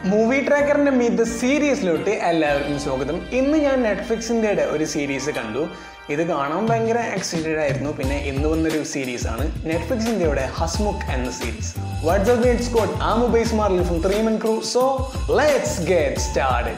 movie ട്രാക്കറിന്റെ മീത് സീരീസിലോട്ട് എല്ലാവർക്കും സ്വാഗതം ഇന്ന് ഞാൻ നെറ്റ്ഫ്ലിക്സിൻ്റെ ഒരു സീരീസ് കണ്ടു ഇത് കാണാൻ ഭയങ്കര എക്സൈറ്റഡ് ആയിരുന്നു പിന്നെ ഇന്ന് വന്നൊരു സീരീസ് ആണ് നെറ്റ്ഫ്ലിക്സിൻ്റെ ഹസ്മുഖ് എന്ന series what's of gate squad ആ mobile smart from three man crew so let's get start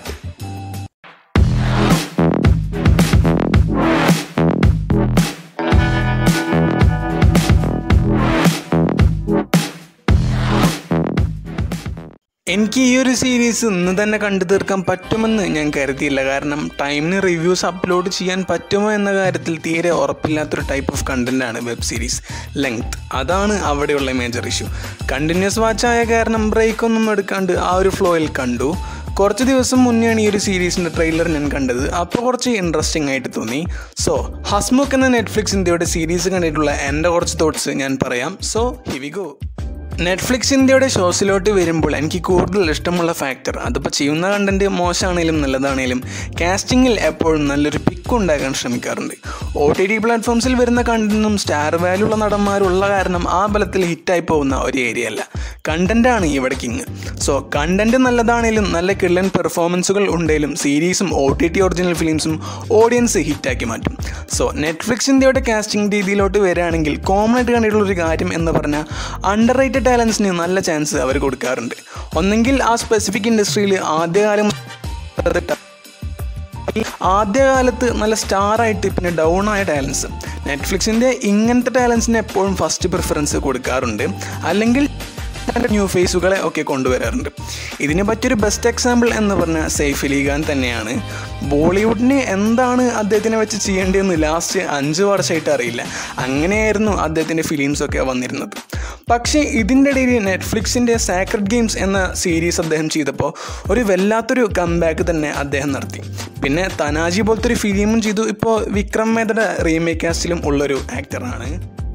എനിക്ക് ഈ ഒരു സീരീസ് ഇന്ന് തന്നെ കണ്ടു തീർക്കാൻ പറ്റുമെന്ന് ഞാൻ കരുതിയില്ല കാരണം ടൈമിന് റിവ്യൂസ് അപ്ലോഡ് ചെയ്യാൻ പറ്റുമോ എന്ന കാര്യത്തിൽ തീരെ ഉറപ്പില്ലാത്തൊരു ടൈപ്പ് ഓഫ് കണ്ടൻ്റാണ് വെബ് സീരീസ് ലെങ്ത് അതാണ് അവിടെയുള്ള മേജർ ഇഷ്യൂ കണ്ടിന്യൂസ് വാച്ചായ കാരണം ബ്രേക്ക് ഒന്നും എടുക്കാണ്ട് ആ ഒരു ഫ്ലോയിൽ കണ്ടു കുറച്ച് ദിവസം മുന്നെയാണ് ഈ ഒരു സീരീസിൻ്റെ ട്രെയിലർ ഞാൻ കണ്ടത് അപ്പോൾ കുറച്ച് ഇൻട്രസ്റ്റിംഗ് ആയിട്ട് തോന്നി സോ ഹസ്മുഖ് എന്ന നെറ്റ്ഫ്ലിക്സ് ഇന്ത്യയുടെ സീരീസ് കണ്ടിട്ടുള്ള എൻ്റെ കുറച്ച് തോട്ട്സ് ഞാൻ പറയാം സോ ഹിവി ഗോ നെറ്റ്ഫ്ലിക്സ് ഇന്ത്യയുടെ ഷോസിലോട്ട് വരുമ്പോൾ എനിക്ക് കൂടുതൽ ഇഷ്ടമുള്ള ഫാക്ടർ അതിപ്പോൾ ചെയ്യുന്ന കണ്ടൻറ്റ് മോശമാണെങ്കിലും നല്ലതാണെങ്കിലും കാസ്റ്റിങ്ങിൽ എപ്പോഴും നല്ലൊരു പിക്ക് ഉണ്ടാക്കാൻ ശ്രമിക്കാറുണ്ട് ഒ ടി ടി പ്ലാറ്റ്ഫോംസിൽ വരുന്ന കണ്ടന്റും സ്റ്റാർ വാല്യൂ ഉള്ള നടന്മാരുള്ള കാരണം ആ ബലത്തിൽ ഹിറ്റായി പോകുന്ന ഒരു ഏരിയ അല്ല കണ്ടൻ്റാണ് ഇവിടെ കിങ് സോ കണ്ടൻറ്റ് നല്ലതാണെങ്കിലും നല്ല കിള്ളൻ പെർഫോമൻസുകൾ ഉണ്ടെങ്കിലും സീരീസും ഒ ടി ടി ഒറിജിനൽ ഫിലിംസും ഓഡിയൻസ് ഹിറ്റാക്കി മാറ്റും സോ നെറ്റ്ഫ്ലിക്സ് ഇന്ത്യയുടെ കാസ്റ്റിംഗ് രീതിയിലോട്ട് വരികയാണെങ്കിൽ കോമൺ ആയിട്ട് കണ്ടിട്ടുള്ള ഒരു കാര്യം എന്ന് പറഞ്ഞാൽ അണ്ടർ റേറ്റഡ് ടാലൻസിന് നല്ല ചാൻസ് അവർ കൊടുക്കാറുണ്ട് ഒന്നെങ്കിൽ ആ സ്പെസിഫിക് ഇൻഡസ്ട്രിയിൽ ആദ്യകാലം ആദ്യകാലത്ത് നല്ല സ്റ്റാറായിട്ട് പിന്നെ ഡൗൺ ആയ ടാലൻസ് നെറ്റ്ഫ്ലിക്സിൻ്റെ ഇങ്ങനത്തെ ടാലൻസിന് എപ്പോഴും ഫസ്റ്റ് പ്രിഫറൻസ് കൊടുക്കാറുണ്ട് അല്ലെങ്കിൽ ന്യൂ ഫേസുകളെ ഒക്കെ കൊണ്ടുവരാറുണ്ട് ഇതിനെ പറ്റിയൊരു ബെസ്റ്റ് എക്സാമ്പിൾ എന്ന് പറഞ്ഞാൽ സൈഫ് അലി ഖാൻ തന്നെയാണ് ബോളിവുഡിന് എന്താണ് അദ്ദേഹത്തിനെ വെച്ച് ചെയ്യേണ്ടതെന്ന് ലാസ്റ്റ് അഞ്ച് വർഷമായിട്ട് അറിയില്ല അങ്ങനെയായിരുന്നു അദ്ദേഹത്തിൻ്റെ ഫിലിംസൊക്കെ വന്നിരുന്നത് പക്ഷേ ഇതിൻ്റെ ഇടയിൽ നെറ്റ്ഫ്ലിക്സിൻ്റെ സാക്രഡ് ഗെയിംസ് എന്ന സീരീസ് അദ്ദേഹം ചെയ്തപ്പോൾ ഒരു വല്ലാത്തൊരു കംബാക്ക് തന്നെ അദ്ദേഹം നടത്തി പിന്നെ തനാജി പോലത്തെ ഒരു ഫിലിമും ചെയ്തു ഇപ്പോൾ വിക്രം മേധയുടെ റീമേക്ക് കാസ്റ്റിലും ഉള്ളൊരു ആക്ടറാണ്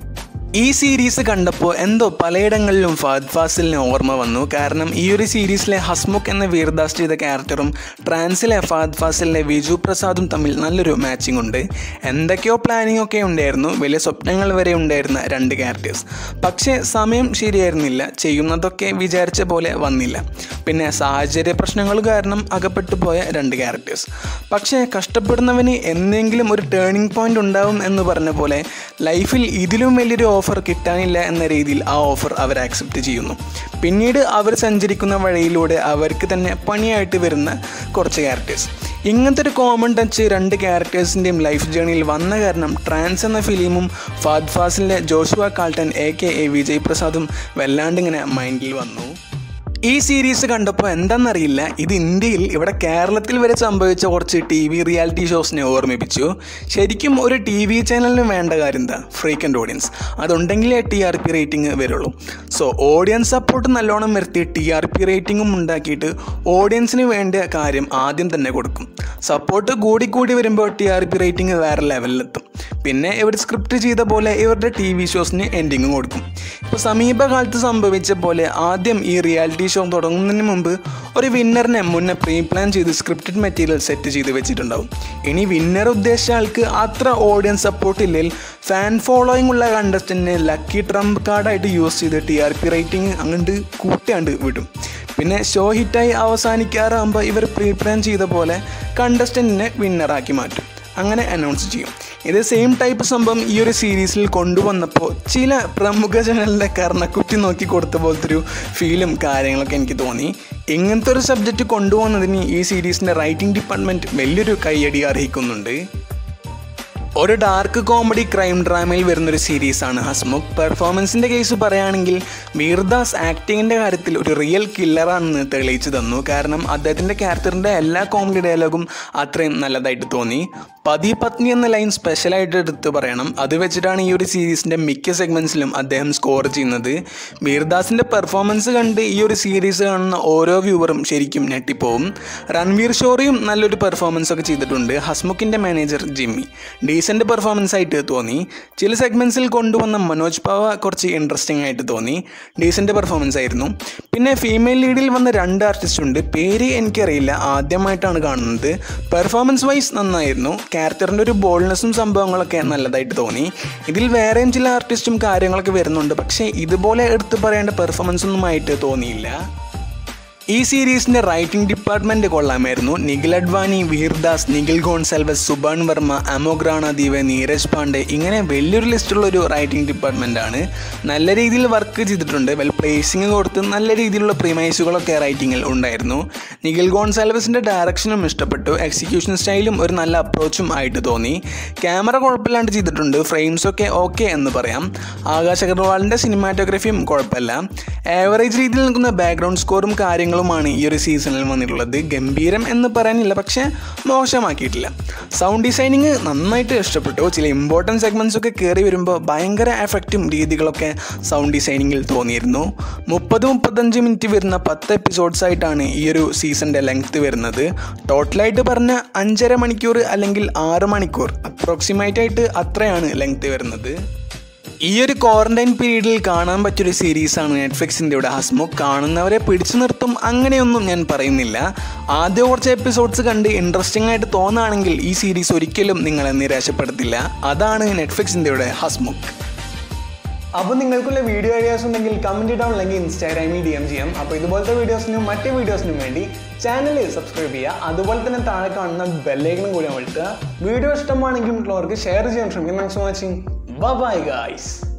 ഈ സീരീസ് കണ്ടപ്പോൾ എന്തോ പലയിടങ്ങളിലും ഫഹദ് ഫാസിലിന് ഓർമ്മ വന്നു കാരണം ഈ ഒരു സീരീസിലെ ഹസ്മുഖ് എന്ന വീർദാസ് ചെയ്ത ക്യാരക്ടറും ട്രാൻസിലെ ഫഹദ് ഫാസിലിലെ വിജു പ്രസാദും തമ്മിൽ നല്ലൊരു മാച്ചിങ് ഉണ്ട് എന്തൊക്കെയോ പ്ലാനിങ് ഒക്കെ ഉണ്ടായിരുന്നു വലിയ സ്വപ്നങ്ങൾ വരെ ഉണ്ടായിരുന്ന രണ്ട് ക്യാരക്ടേഴ്സ് പക്ഷേ സമയം ശരിയായിരുന്നില്ല ചെയ്യുന്നതൊക്കെ വിചാരിച്ച പോലെ വന്നില്ല പിന്നെ സാഹചര്യ പ്രശ്നങ്ങൾ കാരണം അകപ്പെട്ടു പോയ രണ്ട് ക്യാരക്ടേഴ്സ് പക്ഷേ കഷ്ടപ്പെടുന്നവന് എന്തെങ്കിലും ഒരു ടേണിംഗ് പോയിന്റ് ഉണ്ടാവും എന്ന് പറഞ്ഞ പോലെ ലൈഫിൽ ഇതിലും വലിയൊരു ഓഫർ കിട്ടാനില്ല എന്ന രീതിയിൽ ആ ഓഫർ അവർ ആക്സെപ്റ്റ് ചെയ്യുന്നു പിന്നീട് അവർ സഞ്ചരിക്കുന്ന വഴിയിലൂടെ അവർക്ക് തന്നെ പണിയായിട്ട് വരുന്ന കുറച്ച് ക്യാരക്ടേഴ്സ് ഇങ്ങനത്തെ ഒരു കോമൺ ടച്ച് രണ്ട് ക്യാരക്ടേഴ്സിൻ്റെയും ലൈഫ് ജേണിയിൽ വന്ന കാരണം ട്രാൻസ് എന്ന ഫിലിമും ഫാദ് ഫാസിലെ Joshua Carlton A K A Vijay പ്രസാദും വല്ലാണ്ട് ഇങ്ങനെ മൈൻഡിൽ വന്നു ഈ സീരീസ് കണ്ടപ്പോൾ എന്താണെന്നറിയില്ല ഇത് ഇന്ത്യയിൽ ഇവിടെ കേരളത്തിൽ വരെ സംഭവിച്ച കുറച്ച് ടി വി റിയാലിറ്റി ഷോസിനെ ഓർമ്മിപ്പിച്ചു ശരിക്കും ഒരു ടി വി ചാനലിനും വേണ്ട കാര്യം എന്താ ഫ്രീക്കൻ്റ് ഓഡിയൻസ് അതുണ്ടെങ്കിലേ ടി ആർ പി റേറ്റിംഗ് വരുള്ളൂ സോ ഓഡിയൻസ് സപ്പോർട്ട് നല്ലോണം വരുത്തി ടി ആർ പി റേറ്റിംഗും ഉണ്ടാക്കിയിട്ട് ഓഡിയൻസിന് വേണ്ട കാര്യം ആദ്യം തന്നെ കൊടുക്കും സപ്പോർട്ട് കൂടി കൂടി വരുമ്പോൾ ടി ആർ പി റേറ്റിംഗ് വേറെ ലെവലിലെത്തും പിന്നെ ഇവർ സ്ക്രിപ്റ്റ് ചെയ്ത പോലെ ഇവരുടെ ടി വി ഷോസിന് എൻഡിങ്ങും കൊടുക്കും ഇപ്പോൾ സമീപകാലത്ത് സംഭവിച്ച പോലെ ആദ്യം ഈ റിയാലിറ്റി ഷോ തുടങ്ങുന്നതിന് മുമ്പ് ഒരു വിന്നറിനെ മുന്നേ പ്രീ പ്ലാൻ ചെയ്ത് സ്ക്രിപ്റ്റഡ് മെറ്റീരിയൽ സെറ്റ് ചെയ്ത് വെച്ചിട്ടുണ്ടാവും ഇനി വിന്നർ ഉദ്ദേശിച്ച ആൾക്ക് അത്ര ഓഡിയൻസ് സപ്പോർട്ട് ഇല്ലെങ്കിൽ ഫാൻ ഫോളോയിങ് ഉള്ള കണ്ടസ്റ്റൻറ്റിനെ ലക്കി ട്രംപ് കാർഡായിട്ട് യൂസ് ചെയ്ത് ടി ആർ പി റേറ്റിംഗ് അങ്ങോട്ട് കൂട്ടിയാണ്ട് വിടും പിന്നെ ഷോ ഹിറ്റായി അവസാനിക്കാറാകുമ്പോൾ ഇവർ പ്രീ പ്ലാൻ ചെയ്ത പോലെ കണ്ടസ്റ്റൻറ്റിനെ വിന്നറാക്കി മാറ്റും അങ്ങനെ അനൗൺസ് ചെയ്യും ഇത് സെയിം ടൈപ്പ് സംഭവം ഈ ഒരു സീരീസിൽ കൊണ്ടുവന്നപ്പോൾ ചില പ്രമുഖ ചാനലിൻ്റെ കർണക്കുറ്റി നോക്കി കൊടുത്ത പോലത്തെ ഒരു ഫീലും കാര്യങ്ങളൊക്കെ എനിക്ക് തോന്നി ഇങ്ങനത്തെ ഒരു സബ്ജക്റ്റ് കൊണ്ടുവന്നതിന് ഈ സീരീസിൻ്റെ റൈറ്റിംഗ് ഡിപ്പാർട്ട്മെൻറ്റ് വലിയൊരു കയ്യടി അർഹിക്കുന്നുണ്ട് ഒരു ഡാർക്ക് കോമഡി ക്രൈം ഡ്രാമയിൽ വരുന്നൊരു സീരീസാണ് ഹസ്മുഖ് പെർഫോമൻസിൻ്റെ കേസ് പറയുകയാണെങ്കിൽ വീർദാസ് ആക്ടിങ്ങിൻ്റെ കാര്യത്തിൽ ഒരു റിയൽ കില്ലറാണെന്ന് തെളിയിച്ചു തന്നു കാരണം അദ്ദേഹത്തിൻ്റെ ക്യാരക്ടറിൻ്റെ എല്ലാ കോമഡി ഡയലോഗും അത്രയും നല്ലതായിട്ട് തോന്നി പതി പത്നി എന്ന ലൈൻ സ്പെഷ്യലായിട്ട് എടുത്ത് പറയണം അത് വെച്ചിട്ടാണ് ഈ ഒരു സീരീസിൻ്റെ മിക്ക സെഗ്മെൻറ്റ്സിലും അദ്ദേഹം സ്കോർ ചെയ്യുന്നത് വീർദാസിൻ്റെ പെർഫോമൻസ് കണ്ട് ഈ ഒരു സീരീസ് കാണുന്ന ഓരോ വ്യൂവറും ശരിക്കും ഞെട്ടിപ്പോവും രൺവീർ ഷോറിയും നല്ലൊരു പെർഫോമൻസ് ഒക്കെ ചെയ്തിട്ടുണ്ട് ഹസ്മുഖിൻ്റെ മാനേജർ ജിമ്മി ഡീസൻറ്റ് പെർഫോമൻസ് ആയിട്ട് തോന്നി ചില സെഗ്മെൻറ്റ്സിൽ കൊണ്ടുവന്ന മനോജ് പാവ കുറച്ച് ഇൻട്രസ്റ്റിംഗ് ആയിട്ട് തോന്നി ഡീസൻറ്റ് പെർഫോമൻസ് ആയിരുന്നു പിന്നെ ഫീമെയിൽ ലീഡിൽ വന്ന രണ്ട് ആർട്ടിസ്റ്റ് ഉണ്ട് പേര് എനിക്കറിയില്ല ആദ്യമായിട്ടാണ് കാണുന്നത് പെർഫോമൻസ് വൈസ് നന്നായിരുന്നു ക്യാരക്ടറിൻ്റെ ഒരു ബോൾനെസ്സും സംഭവങ്ങളൊക്കെ നല്ലതായിട്ട് തോന്നി ഇതിൽ വേറെയും ചില ആർട്ടിസ്റ്റും കാര്യങ്ങളൊക്കെ വരുന്നുണ്ട് പക്ഷേ ഇതുപോലെ എടുത്തു പറയേണ്ട പെർഫോമൻസ് ഒന്നും ആയിട്ട് തോന്നിയില്ല ഈ സീരീസിന്റെ റൈറ്റിംഗ് ഡിപ്പാർട്ട്മെന്റ് കൊള്ളാമായിരുന്നു നിഖിൽ അഡ്വാനി വീർദാസ് നിഖിൽ ഗോൺസെൽവസ് സുബാൻ വർമ്മ അമോഗ്രാണ ദീപ് നീരജ് പാണ്ഡെ ഇങ്ങനെ വലിയൊരു ലിസ്റ്റുള്ള ഒരു റൈറ്റിംഗ് ഡിപ്പാർട്ട്മെന്റ് ആണ് നല്ല രീതിയിൽ വർക്ക് ചെയ്തിട്ടുണ്ട് വെൽ പ്ലേസിംഗ് കൊടുത്ത് നല്ല രീതിയിലുള്ള പ്രിമൈസുകളൊക്കെ റൈറ്റിങ്ങിൽ ഉണ്ടായിരുന്നു നിഖിൽ ഗോൺസാൽവസിന്റെ ഡയറക്ഷനും ഇഷ്ടപ്പെട്ടു എക്സിക്യൂഷൻ സ്റ്റൈലും ഒരു നല്ല അപ്രോച്ചും ആയിട്ട് തോന്നി ക്യാമറ കുഴപ്പമില്ലാണ്ട് ചെയ്തിട്ടുണ്ട് ഫ്രെയിംസ് ഒക്കെ ഓക്കെ എന്ന് പറയാം ആകാശ് അഗർവാളിന്റെ സിനിമാറ്റോഗ്രഫിയും കുഴപ്പമില്ല ആവറേജ് രീതിയിൽ നിൽക്കുന്ന ബാക്ക്ഗ്രൗണ്ട് സ്കോറും കാര്യങ്ങളുമാണ് ഈ ഒരു സീസണിൽ വന്നിട്ടുള്ളത് ഗംഭീരം എന്ന് പറയാനില്ല പക്ഷേ മോശമാക്കിയിട്ടില്ല സൗണ്ട് ഡിസൈനിങ് നന്നായിട്ട് ഇഷ്ടപ്പെട്ടു ചില ഇമ്പോർട്ടൻറ്റ് സെഗ്മെൻറ്റ്സ് ഒക്കെ കയറി വരുമ്പോൾ ഭയങ്കര എഫക്റ്റും രീതികളൊക്കെ സൗണ്ട് ഡിസൈനിങ്ങിൽ തോന്നിയിരുന്നു മുപ്പത് മുപ്പത്തഞ്ച് മിനിറ്റ് വരുന്ന പത്ത് എപ്പിസോഡ്സ് ആയിട്ടാണ് ഈ ഒരു സീസണിൻ്റെ ലെങ്ത് വരുന്നത് ടോട്ടലായിട്ട് പറഞ്ഞ അഞ്ചര മണിക്കൂർ അല്ലെങ്കിൽ ആറ് മണിക്കൂർ അപ്രോക്സിമേറ്റ് ആയിട്ട് അത്രയാണ് ലെങ്ത് വരുന്നത് ഈ ഒരു ക്വാറന്റൈൻ പീരീഡിൽ കാണാൻ പറ്റിയൊരു സീരീസാണ് നെറ്റ്ഫ്ലിക്സിൻ്റെ ഇവിടെ ഹസ്മുഖ് കാണുന്നവരെ പിടിച്ചു നിർത്തും അങ്ങനെയൊന്നും ഞാൻ പറയുന്നില്ല ആദ്യ കുറച്ച് എപ്പിസോഡ്സ് കണ്ട് ഇൻട്രസ്റ്റിംഗ് ആയിട്ട് തോന്നുകയാണെങ്കിൽ ഈ സീരീസ് ഒരിക്കലും നിങ്ങളെ നിരാശപ്പെടുത്തില്ല അതാണ് നെറ്റ്ഫ്ലിക്സിൻ്റെ ഇവിടെ ഹസ്മുഖ് അപ്പോൾ നിങ്ങൾക്കുള്ള വീഡിയോ ഐഡിയാസ് ഉണ്ടെങ്കിൽ കമൻറ്റ് ഇടാം അല്ലെങ്കിൽ ഇൻസ്റ്റാഗ്രാമിൽ ഡി എം ചെയ്യാം അപ്പോൾ ഇതുപോലത്തെ വീഡിയോസിനും മറ്റ് വീഡിയോസിനും വേണ്ടി ചാനൽ സബ്സ്ക്രൈബ് ചെയ്യുക അതുപോലെ തന്നെ താഴെ കാണുന്ന ബെല്ലൈക്കണും കൂടി അമർത്തുക വീഡിയോ ഇഷ്ടമാണെങ്കിൽ മറ്റുള്ളവർക്ക് ഷെയർ ചെയ്യാൻ ശ്രമിക്കും thanks for watching bye guys